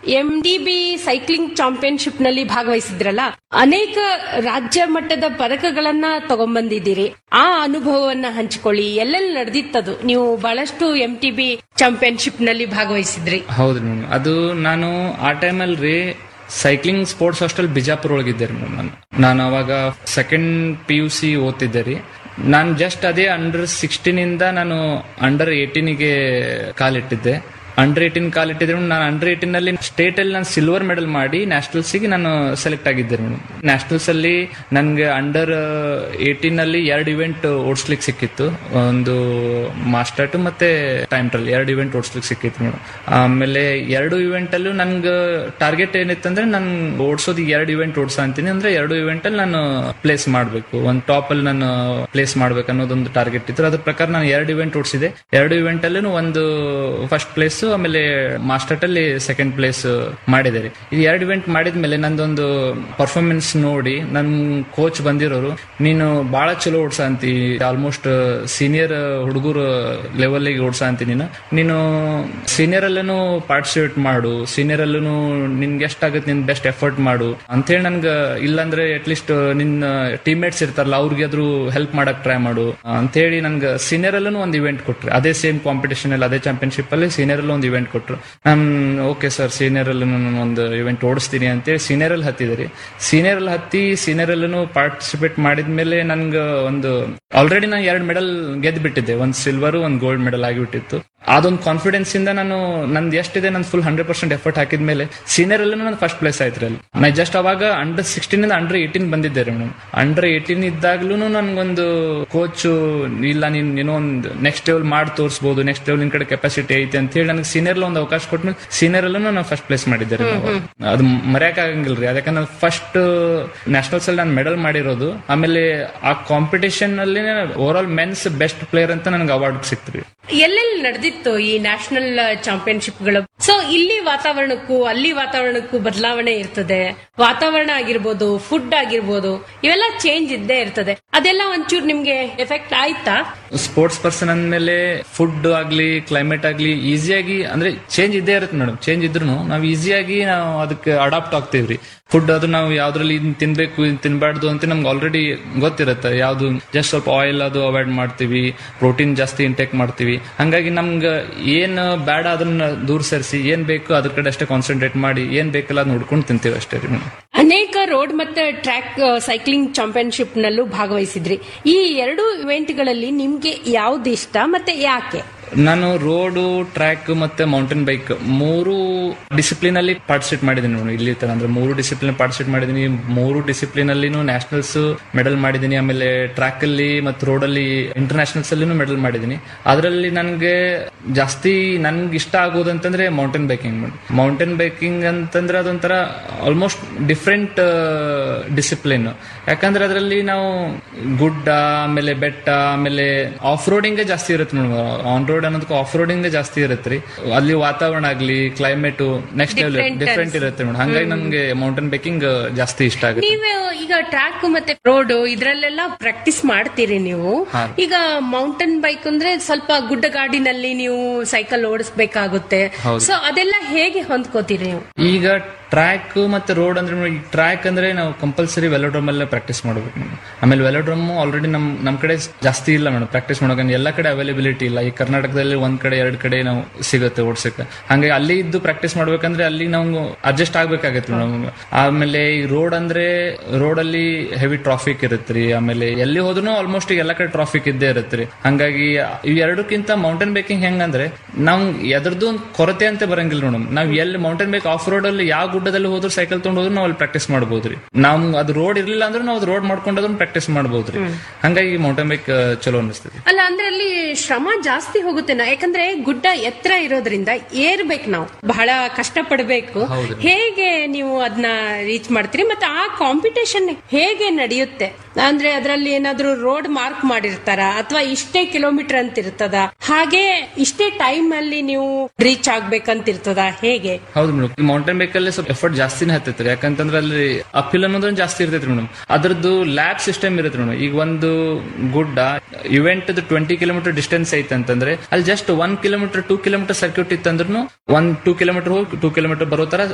M D B cycling championship ನಲ್ಲಿ ಭಾಗವಹಿಸಿದ್ರಲ್ಲ ಅನೇಕ ರಾಜ್ಯ ಮಟ್ಟದ ಪದಕಗಳನ್ನ ತಗೊಂಡ್ಬಂದಿದ್ದೀರಿ ಆ ಅನುಭವವನ್ನ ಹಂಚಿಕೊಳ್ಳಿ ಎಲ್ಲೆಲ್ಲಿ ನಡೆದಿತ್ತದು ನೀವು ಬಹಳಷ್ಟು ಎಂ ಟಿ ಬಿ ಚಾಂಪಿಯನ್ಶಿಪ್ ನಲ್ಲಿ ಭಾಗವಹಿಸಿದ್ರಿ ಹೌದ್ರಿ ಮೇಡಮ್ ಅದು ನಾನು ಆ ಟೈಮಲ್ಲಿ ರೀ ಸೈಕ್ಲಿಂಗ್ ಸ್ಪೋರ್ಟ್ಸ್ ಹಾಸ್ಟೆಲ್ ಬಿಜಾಪುರ ಒಳಗಿದ್ದೆ ರೀ ಮೇಡಮ್ ನಾನು ನಾನು ಅವಾಗ ಸೆಕೆಂಡ್ ಪಿ ಯು ಸಿ ಓದ್ತಿದ್ದೆ ರೀ ನಾನು ಜಸ್ಟ್ ಅದೇ ಅಂಡರ್ ಸಿಕ್ಸ್ಟೀನ್ ಇಂದ ನಾನು ಅಂಡರ್ ಏಟೀನಿಗೆ ಕಾಲಿಟ್ಟಿದ್ದೆ ಅಂಡರ್ ಏಟೀನ್ ಕಾಲಿಟ್ಟಿದ್ರೆ ನಾನು ಅಂಡರ್ ಏಟೀನ್ ಅಲ್ಲಿ ಸ್ಟೇಟ್ ಅಲ್ಲಿ ನಾನು ಸಿಲ್ವರ್ ಮೆಡಲ್ ಮಾಡಿ ನ್ಯಾಷನಲ್ಸ್ ಗೆ ನಾನು ಸೆಲೆಕ್ಟ್ ಆಗಿದ್ದೆ ಮೇಡಮ್ ನ್ಯಾಷನಲ್ಸ್ ಅಲ್ಲಿ ನನ್ಗೆ ಅಂಡರ್ ಏಟೀನ್ ಅಲ್ಲಿ ಎರಡು ಇವೆಂಟ್ ಓಡಿಸ್ಲಿಕ್ಕೆ ಸಿಕ್ಕಿತ್ತು ಒಂದು ಮಾಸ್ಟರ್ಟ್ ಮತ್ತೆ ಟೈಮ್ ಟ್ರಲ್ ಎರಡು ಇವೆಂಟ್ ಓಡಿಸ್ಲಿಕ್ಕೆ ಸಿಕ್ಕಿತ್ತು ಮೇಡಮ್ ಆಮೇಲೆ ಎರಡು ಇವೆಂಟ್ ಅಲ್ಲೂ ನನ್ಗೆ ಟಾರ್ಗೆಟ್ ಏನಿತ್ತಂದ್ರೆ ನಾನು ಓಡಿಸೋದು ಎರಡು ಇವೆಂಟ್ ಓಡಿಸ ಅಂತೀನಿ ಅಂದ್ರೆ ಎರಡು ಇವೆಂಟ್ ಅಲ್ಲಿ ನಾನು ಪ್ಲೇಸ್ ಮಾಡಬೇಕು ಒಂದು ಟಾಪ್ ಅಲ್ಲಿ ನಾನು ಪ್ಲೇಸ್ ಮಾಡ್ಬೇಕು ಅನ್ನೋದೊಂದು ಟಾರ್ಗೆಟ್ ಇತ್ತು ಅದ್ರ ಪ್ರಕಾರ ನಾನು ಎರಡು ಇವೆಂಟ್ ಓಡಿಸಿದೆ ಎರಡು ಇವೆಂಟ್ ಅಲ್ಲೂ ಒಂದು ಫಸ್ಟ್ ಪ್ಲೇಸ್ ಆಮೇಲೆ ಮಾಸ್ಟರ್ ಅಲ್ಲಿ ಸೆಕೆಂಡ್ ಪ್ಲೇಸ್ ಮಾಡಿದ್ದಾರೆ ಈ ಎರಡು ಇವೆಂಟ್ ಮಾಡಿದ್ಮೇಲೆ ನಂದೊಂದು ಪರ್ಫಾರ್ಮೆನ್ಸ್ ನೋಡಿ ನನ್ ಕೋಚ್ ಬಂದಿರೋರು ನೀನು ಬಹಳ ಚಲೋ ಓಡ್ಸ ಅಂತಿ ಆಲ್ಮೋಸ್ಟ್ ಸೀನಿಯರ್ ಹುಡುಗರು ಲೆವೆಲ್ ಓಡ್ಸ ಅಂತಿ ನೀನು ನೀನು ಸೀನಿಯರ್ ಅಲ್ಲೂ ಪಾರ್ಟಿಸಿಪೇಟ್ ಮಾಡು ಸೀನಿಯರ್ ಅಲ್ಲೂ ನಿನ್ಗೆ ಎಷ್ಟಾಗುತ್ತೆ ನಿನ್ ಬೆಸ್ಟ್ ಎಫರ್ಟ್ ಮಾಡು ಅಂತೇಳಿ ನನ್ಗೆ ಇಲ್ಲಾಂದ್ರೆ ಅಟ್ಲೀಸ್ಟ್ ನಿನ್ನ ಟೀಮ್ಮೇಟ್ಸ್ ಇರ್ತಾರಲ್ಲ ಅವ್ರಿಗೆ ಆದ್ರೂ ಹೆಲ್ಪ್ ಮಾಡಕ್ ಟ್ರೈ ಮಾಡು ಅಂತೇಳಿ ನನ್ಗೆ ಸೀನಿಯರ್ ಅಲ್ಲೂ ಒಂದು ಇವೆಂಟ್ ಕೊಟ್ರು ಅದೇ ಸೇಮ್ ಕಾಂಪಿಟೇಷನ್ ಅಲ್ಲಿ ಅದೇ ಚಾಂಪಿಯನ್ಶಿಪ್ ಅಲ್ಲಿ ಸೀನಿಯರ್ ಅಲ್ಲಿ ಒಂದು ಇವೆಂಟ್ ಕೊಟ್ರು ನಾನು ಓಕೆ ಸರ್ ಸೀನಿಯರ್ ಅಲ್ಲಿ ನಾನು ಒಂದು ಇವೆಂಟ್ ಓಡಿಸ್ತೀನಿ ಅಂತೇಳಿ ಸೀನಿಯರ್ ಅಲ್ಲಿ ಹತ್ತಿದ್ರಿ ಸೀನಿಯರ್ ಅಲ್ಲಿ ಹತ್ತಿ ಸೀನಿಯರ್ ಅಲ್ಲೂ ಪಾರ್ಟಿಸಿಪೇಟ್ ಮಾಡಿದ್ಮೇಲೆ ನನ್ಗೆ ಒಂದು ಆಲ್ರೆಡಿ ನಾನು ಎರಡು ಮೆಡಲ್ ಗೆದ್ದು ಬಿಟ್ಟಿದ್ದೆ ಒಂದು ಸಿಲ್ವರ್ ಒಂದು ಗೋಲ್ಡ್ ಮೆಡಲ್ ಆಗಿಬಿಟ್ಟಿತ್ತು ಅದೊಂದು ಕಾನ್ಫಿಡೆನ್ಸ್ ಇಂದ ನಾನು ನಂದು ಎಷ್ಟಿದೆ ನಾನು ಫುಲ್ ಹಂಡ್ರೆಡ್ ಪರ್ಸೆಂಟ್ ಎಫರ್ಟ್ ಹಾಕಿದ್ಮೇಲೆ ಸೀನಿಯರ್ ಅಲ್ಲೂ ನಾನು ಫಸ್ಟ್ ಪ್ಲೇಸ್ ಆಯ್ತು ಅಲ್ಲಿ ನಾ ಜಸ್ಟ್ ಅವಾಗ ಅಂಡರ್ ಸಿಕ್ಸ್ಟೀನ್ ಇಂದ ಅಂಡರ್ ಏಟೀನ್ ಬಂದಿದ್ದೆ ರೀ ಮೇಡಮ್ ಅಂಡರ್ ಏಟೀನ್ ಇದ್ದಾಗ್ಲೂ ನನ್ಗೊಂದು ಕೋಚ್ ಇಲ್ಲ ನೀನ್ ಏನೋ ಒಂದು ನೆಕ್ಸ್ಟ್ ಲೆವೆಲ್ ಮಾಡಿ ತೋರಿಸಬಹುದು ನೆಕ್ಸ್ಟ್ ಲೆವೆಲ್ ನಿನ್ ಕಡೆ ಕೆಪಾಸಿಟಿ ಐತೆ ಅಂತ ಹೇಳಿ ನನಗೆ ಸೀನಿಯರ್ ಒಂದು ಅವಕಾಶ ಕೊಟ್ಮೇಲೆ ಸೀನಿಯರ್ ಅಲ್ಲೂ ನಾನು ಫಸ್ಟ್ ಪ್ಲೇಸ್ ಮಾಡಿದ್ದೆ ರೀ ನಾವು. ಅದು ಮರೆಯಕ್ ಆಗಂಗಿಲ್ಲ ರೀ ಅದಕ್ಕೆ ನಾನು ಫಸ್ಟ್ ನ್ಯಾಷನಲ್ಸ್ ಅಲ್ಲಿ ನಾನು ಮೆಡಲ್ ಮಾಡಿರೋದು ಆಮೇಲೆ ಆ ಕಾಂಪಿಟೇಷನ್ ಅಲ್ಲಿ overall men's best player ಅಂತ ನನಗೆ ಅವಾರ್ಡ್ ಸಿಕ್ತು ಎಲ್ಲೆಲ್ಲಿ ನಡೆದಿತ್ತು ಈ ನ್ಯಾಷನಲ್ ಚಾಂಪಿಯನ್ಶಿಪ್ಗಳು ಸೊ ಇಲ್ಲಿ ವಾತಾವರಣಕ್ಕೂ ಅಲ್ಲಿ ವಾತಾವರಣಕ್ಕೂ ಬದಲಾವಣೆ ಇರ್ತದೆ ವಾತಾವರಣ ಆಗಿರ್ಬೋದು ಫುಡ್ ಆಗಿರ್ಬೋದು ಇವೆಲ್ಲ ಚೇಂಜ್ ಇದ್ದೇ ಇರ್ತದೆ ಅದೆಲ್ಲ ಒಂಚೂರು ನಿಮ್ಗೆ ಎಫೆಕ್ಟ್ ಆಯ್ತಾ ಸ್ಪೋರ್ಟ್ಸ್ ಪರ್ಸನ್ ಅಂದ್ಮೇಲೆ ಫುಡ್ ಆಗ್ಲಿ ಕ್ಲೈಮೇಟ್ ಆಗ್ಲಿ ಈಸಿಯಾಗಿ ಅಂದ್ರೆ ಚೇಂಜ್ ಇದ್ದೇ ಇರುತ್ತೆ ಮೇಡಮ್ ಚೇಂಜ್ ಇದ್ರು ನಾವು ಈಸಿಯಾಗಿ ನಾವು ಅದಕ್ಕೆ ಅಡಾಪ್ಟ್ ಆಗ್ತೀವ್ರಿ ಫುಡ್ ಅದು ನಾವು ಯಾವ್ದ್ರಲ್ಲಿ ಇದ್ನ ತಿನ್ಬೇಕು ಇದ್ನ ತಿನ್ಬಾರ್ದು ಅಂತ ನಮ್ಗೆ ಆಲ್ರೆಡಿ ಗೊತ್ತಿರುತ್ತೆ ಯಾವ್ದು ಜಸ್ಟ್ ಸ್ವಲ್ಪ ಆಯಿಲ್ ಅದು ಅವಾಯ್ಡ್ ಮಾಡ್ತೀವಿ ಪ್ರೋಟೀನ್ ಜಾಸ್ತಿ ಇಂಟೇಕ್ ಮಾಡ್ತೀವಿ ಹಂಗಾಗಿ ನಮ್ಗೆ ಏನ್ ಬೇಡ ಅದನ್ನ ದೂರ ಸರಿಸಿ ಏನ್ ಬೇಕು ಅದ್ರ ಕಡೆ ಅಷ್ಟೇ ಕಾನ್ಸಂಟ್ರೇಟ್ ಮಾಡಿ ಏನ್ ಬೇಕಲ್ಲ ಅದ್ ನೋಡ್ಕೊಂಡು ತಿಂತೀವಿ ಅಷ್ಟೇ ರೀ ಮೇಡಮ್ ಅನೇಕ ರೋಡ್ ಮತ್ತೆ ಟ್ರ್ಯಾಕ್ ಸೈಕ್ಲಿಂಗ್ ಚಾಂಪಿಯನ್ಶಿಪ್ ನಲ್ಲೂ ಭಾಗವಹಿಸಿದ್ರಿ ಈ ಎರಡು ಇವೆಂಟ್ಗಳಲ್ಲಿ ನಿಮ್ಗೆ ಯಾವ್ದು ಇಷ್ಟ ಮತ್ತೆ ಯಾಕೆ ನಾನು ರೋಡು ಟ್ರ್ಯಾಕ್ ಮತ್ತೆ ಮೌಂಟೇನ್ ಬೈಕ್ ಮೂರು ಡಿಸಿಪ್ಲಿನ್ ಅಲ್ಲಿ ಪಾರ್ಟಿಸಿಪೇಟ್ ಮಾಡಿದ್ದೀನಿ ನಾನು ಇಲ್ಲಿ ತರ ಅಂದ್ರೆ ಮೂರು ಡಿಸಿಪ್ಲಿನ್ ಪಾರ್ಟಿಸಿಪೇಟ್ ಮಾಡಿದ್ದೀನಿ ಮೂರು ಡಿಸಿಪ್ಲಿನ್ ಅಲ್ಲಿನೂ ನ್ಯಾಷನಲ್ಸ್ ಮೆಡಲ್ ಮಾಡಿದ್ದೀನಿ ಆಮೇಲೆ ಟ್ರ್ಯಾಕ್ ಅಲ್ಲಿ ಮತ್ತು ರೋಡ್ ಅಲ್ಲಿ ಇಂಟರ್ನ್ಯಾಷನಲ್ಸ್ ಅಲ್ಲಿನೂ ಮೆಡಲ್ ಮಾಡಿದ್ದೀನಿ ಅದರಲ್ಲಿ ನನಗೆ ಜಾಸ್ತಿ ನನ್ಗೆ ಇಷ್ಟ ಆಗೋದು ಅಂತಂದ್ರೆ ಮೌಂಟೇನ್ ಬೈಕಿಂಗ್ ಮೌಂಟೇನ್ ಬೈಕಿಂಗ್ ಅಂತಂದ್ರೆ ಅದೊಂಥರ ಆಲ್ಮೋಸ್ಟ್ ಡಿಫ್ರೆಂಟ್ ಡಿಸಿಪ್ಲಿನ್ ಯಾಕಂದ್ರೆ ಅದರಲ್ಲಿ ನಾವು ಗುಡ್ಡ ಆಮೇಲೆ ಬೆಟ್ಟ ಆಮೇಲೆ ಆಫ್ ರೋಡಿಂಗ್ ಜಾಸ್ತಿ ಇರುತ್ತೆ ಮೇಡಮ್ ಆನ್ ರೋಡ್ ಅನ್ನೋದಕ್ಕೆ ಆಫ್ ರೋಡಿಂಗ್ ಜಾಸ್ತಿ ಇರುತ್ತೆ ರೀ ಅಲ್ಲಿ ವಾತಾವರಣ ಆಗ್ಲಿ climate next level Different different ಇರುತ್ತೆ ಮೇಡಮ್ ಹಂಗಾಗಿ ನನ್ಗೆ ಮೌಂಟೇನ್ ಬೈಕಿಂಗ್ ಜಾಸ್ತಿ ಇಷ್ಟ ಆಗುತ್ತೆ ನೀವು ಈಗ ಟ್ರ್ಯಾಕ್ ಮತ್ತೆ ರೋಡ್ ಇದ್ರಲ್ಲೆಲ್ಲ ಪ್ರಾಕ್ಟೀಸ್ ಮಾಡ್ತೀರಿ ನೀವು ಹಾ. ಈಗ ಮೌಂಟೇನ್ ಬೈಕ್ ಅಂದ್ರೆ ಸ್ವಲ್ಪ ಗುಡ್ಡಗಾಡಿನಲ್ಲಿ ನೀವು ಸೈಕಲ್ ಓಡಿಸ್ಬೇಕಾಗುತ್ತೆ ಹೌದು. ಸೊ ಅದೆಲ್ಲ ಹೇಗೆ ಹೊಂದ್ಕೋತೀರಿ ನೀವು ಈಗ ಟ್ರ್ಯಾಕ್ ಮತ್ತೆ ರೋಡ್ ಅಂದ್ರೆ ಟ್ರ್ಯಾಕ್ ಅಂದ್ರೆ ನಾವು ಕಂಪಲ್ಸರಿ ವೆಲೋಡ್ರಮ್ ಅಲ್ಲೇ ಪ್ರಾಕ್ಟೀಸ್ ಮಾಡ್ಬೇಕು ಮೇಡಮ್ ಆಮೇಲೆ ವೆಲೋಡ್ರಮ್ ಆಲ್ರೆಡಿ ನಮ್ ನಮ್ ಕಡೆ ಜಾಸ್ತಿ ಇಲ್ಲ ಮೇಡಮ್ ಪ್ರಾಕ್ಟೀಸ್ ಮಾಡೋಕೆ ಎಲ್ಲ ಕಡೆ ಅವೈಲೇಬಿಲಿಟಿ ಇಲ್ಲ ಈ ಕರ್ನಾಟಕದಲ್ಲಿ ಒಂದ್ ಕಡೆ ಎರಡ್ ಕಡೆ ನಾವು ಸಿಗುತ್ತೆ ಓಡ್ಸಕ್ಕೆ ಹಂಗಾಗಿ ಅಲ್ಲಿ ಇದ್ದು ಪ್ರಾಕ್ಟೀಸ್ ಮಾಡ್ಬೇಕಂದ್ರೆ ಅಲ್ಲಿ ನಾವು ಅಡ್ಜಸ್ಟ್ ಆಗ್ಬೇಕಾಗತ್ತೆ ಮೇಡಮ್ ಆಮೇಲೆ ಈ ರೋಡ್ ಅಂದ್ರೆ ರೋಡ್ ಅಲ್ಲಿ ಹೆವಿ ಟ್ರಾಫಿಕ್ ಇರುತ್ತೆ ರೀ ಆಮೇಲೆ ಎಲ್ಲಿ ಹೋದ್ರು ಆಲ್ಮೋಸ್ಟ್ ಎಲ್ಲ ಕಡೆ ಟ್ರಾಫಿಕ್ ಇದ್ದೇ ಇರುತ್ತೆ ರೀ ಹಂಗಾಗಿ ಇವ್ ಎರಡಕ್ಕಿಂತ ಮೌಂಟೇನ್ ಬೈಕಿಂಗ್ ಹೆಂಗಂದ್ರೆ ನಾವು ಎದ್ರದ್ದು ಒಂದು ಕೊರತೆ ಅಂತ ಬರಂಗಿಲ್ಲ ಮೇಡಮ್ ನಾವ್ ಎಲ್ಲಿ ಮೌಂಟೇನ್ ಬೈಕ್ ಆಫ್ ರೋಡ್ ಅಲ್ಲಿ ಯಾವ ಗುಡ್ಡದಲ್ಲಿ ಹೋದ್ರು ಸೈಕಲ್ ತಗೊಂಡು ಹೋದ್ರು ನಾವು ಅಲ್ಲಿ ಪ್ರಾಕ್ಟೀಸ್ ಮಾಡ್ಬೋದ್ರಿ ನಾವು ಅದು ರೋಡ್ ಇರ್ಲಿಲ್ಲ ಅಂದ್ರೆ ನಾವು ಅದು ರೋಡ್ ಮಾಡ್ಕೊಂಡ್ರು ಪ್ರಾಕ್ಟೀಸ್ ಮಾಡ್ಬೋದ್ರಿ ಹಂಗಾಗಿ ಮೌಂಟೇನ್ ಬೈಕ್ ಚಲೋ ಅನಿಸ್ತದೆ ಅಲ್ಲ ಅಂದ್ರೆ ಅಲ್ಲಿ ಶ್ರಮ ಜಾಸ್ತಿ ಹೋಗುತ್ತೆ ನಾ ಯಾಕಂದ್ರೆ ಗುಡ್ಡ ಎತ್ತರ ಇರೋದ್ರಿಂದ ಏರ್ಬೇಕು ನಾವು ಬಹಳ ಕಷ್ಟ ಪಡ್ಬೇಕು ಹೌದು. ಹೇಗೆ ನೀವು ಅದನ್ನ ರೀಚ್ ಮಾಡ್ತೀರಿ ಮತ್ತೆ ಆ ಕಾಂಪಿಟೇಷನ್ ಹೇಗೆ ನಡೆಯುತ್ತೆ ಅಂದ್ರೆ ಅದರಲ್ಲಿ ಏನಾದ್ರೂ ರೋಡ್ ಮಾರ್ಕ್ ಮಾಡಿರ್ತಾರ ಅಥವಾ ಇಷ್ಟೇ ಕಿಲೋಮೀಟರ್ ಅಂತ ಇರ್ತದ ಹಾಗೆ ಇಷ್ಟೇ ಟೈಮ್ ಅಲ್ಲಿ ನೀವು ರೀಚ್ ಆಗ್ಬೇಕಂತ ಇರ್ತದ ಹೇಗೆ ಹೌದು ಮೇಡಮ್ ಈ ಮೌಂಟೇನ್ ಬೈಕ್ ಅಲ್ಲಿ ಸ್ವಲ್ಪ ಎಫರ್ಟ್ ಜಾಸ್ತಿನೇ ಹತ್ತೈತ್ರಿ ಯಾಕಂತಂದ್ರೆ ಅಲ್ಲಿ ಅಪಿಲ್ ಅನ್ನೋದು ಜಾಸ್ತಿ ಇರ್ತೈತ್ರಿ ಮೇಡಮ್ ಅದ್ರದ್ದು ಲ್ಯಾಬ್ ಸಿಸ್ಟಮ್ ಇರುತ್ತೆ ಮೇಡಮ್ ಈಗ ಒಂದು ಗುಡ್ಡ ಇವೆಂಟ್ ಟ್ವೆಂಟಿ ಕಿಲೋಮೀಟರ್ ಡಿಸ್ಟೆನ್ಸ್ ಐತೆ ಅಂತಂದ್ರೆ ಅಲ್ಲಿ just one kilometre two kilometre circuit ಇತ್ತಂದ್ರೂ ಒನ್ ಟೂ ಕಿಲೋಮೀಟರ್ ಹೋಗಿ ಟೂ ಕಿಲೋಮೀಟರ್ ಬರೋ ತರ